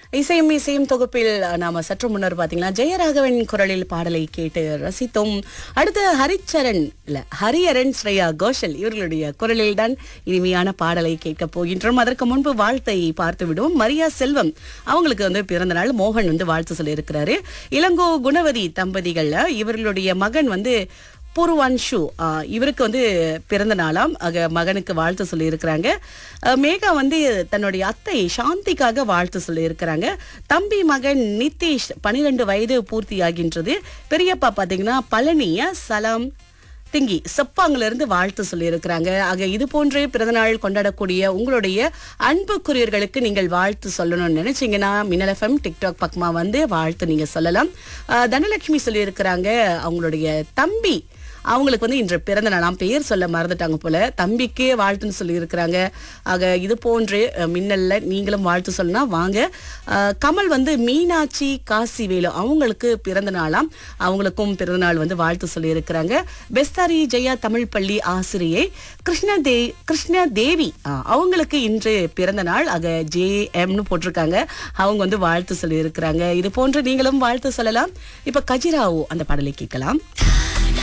இசையும் இசையும் தொகுப்பில் நாம சற்று முன்னர் பாத்தீங்கன்னா ஜெயராகவன் குரலில் பாடலை கேட்டு ரசித்தோம் அடுத்து ஹரிச்சரண் இல்ல ஹரியரன் ஸ்ரேயா கோஷல் இவர்களுடைய குரலில் தான் இனிமையான பாடலை கேட்க போகின்றோம் அதற்கு முன்பு வாழ்த்தை பார்த்து விடுவோம் மரியா செல்வம் அவங்களுக்கு வந்து பிறந்த நாள் மோகன் வந்து வாழ்த்து சொல்லியிருக்கிறாரு இளங்கோ குணவதி தம்பதிகள்ல இவர்களுடைய மகன் வந்து பூர்வான்ஷு ஆஹ், இவருக்கு வந்து பிறந்த நாளாம் ஆக மகனுக்கு வாழ்த்து சொல்லியிருக்கிறாங்க அஹ், மேகா வந்து தன்னுடைய அத்தை சாந்திக்காக வாழ்த்து சொல்லியிருக்கிறாங்க தம்பி மகன் நிதிஷ் பனிரெண்டு வயது பூர்த்தி ஆகின்றது பெரியப்பா பாத்தீங்கன்னா பழனிய சலாம் திங்கி செப்பாங்கல இருந்து வாழ்த்து சொல்லியிருக்கிறாங்க ஆக இது போன்றே பிறந்தநாள் கொண்டாடக்கூடிய உங்களுடைய அன்புக்குரியர்களுக்கு நீங்கள் வாழ்த்து சொல்லணும்னு நினைச்சீங்கன்னா மின்னல் எஃப்எம் டிக்டாக் பக்கமா வந்து வாழ்த்து நீங்க சொல்லலாம் அஹ் தனலட்சுமி சொல்லியிருக்கிறாங்க அவங்களுடைய தம்பி அவங்களுக்கு வந்து இன்று பிறந்த நாளாம் பெயர் சொல்ல மறந்துட்டாங்க போல தம்பிக்கே வாழ்த்துன்னு சொல்லி இருக்கிறாங்க ஆக இது போன்று அஹ், மின்னல்ல நீங்களும் வாழ்த்து சொல்லனா வாங்க அஹ், கமல் வந்து மீனாட்சி காசிவேலு அவங்களுக்கு பிறந்த நாளாம் அவங்களுக்கும் பிறந்த நாள் வந்து வாழ்த்து சொல்லி இருக்கிறாங்க பெஸ்தாரி ஜெயா தமிழ் பள்ளி ஆசிரியை கிருஷ்ண தே கிருஷ்ண தேவி அஹ், அவங்களுக்கு இன்று பிறந்த நாள் ஆக ஜே எம்னு போட்டிருக்காங்க அவங்க வந்து வாழ்த்து சொல்லி இருக்கிறாங்க இது போன்று நீங்களும் வாழ்த்து சொல்லலாம் இப்ப கஜிராவோ அந்த பாடலை கேட்கலாம்